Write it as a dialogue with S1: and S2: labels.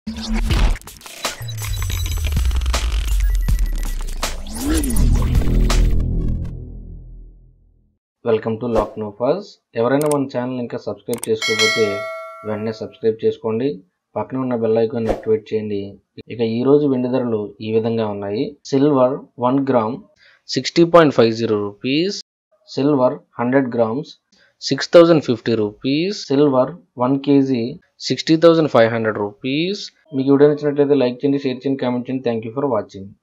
S1: welcome to lock నోఫాస్ ఎవరైనా మన channel ఇంకా సబ్స్క్రైబ్ చేసుకోకపోతే వెంటనే సబ్స్క్రైబ్ చేసుకోండి పక్కన ఉన్న బెల్ ఐకాన్ యాక్టివేట్ చేయండి ఇక ఈ రోజు వెండి ధరలు ఈ విధంగా ఉన్నాయి silver one gram sixty point five zero rupees silver hundred grams six thousand fifty rupees silver one KG sixty thousand five hundred rupees మీకు వీడియో నచ్చినట్లయితే లైక్ చేయండి షేర్ చేయండి కామెంట్ చేయండి థ్యాంక్ యూ ఫర్ వాచింగ్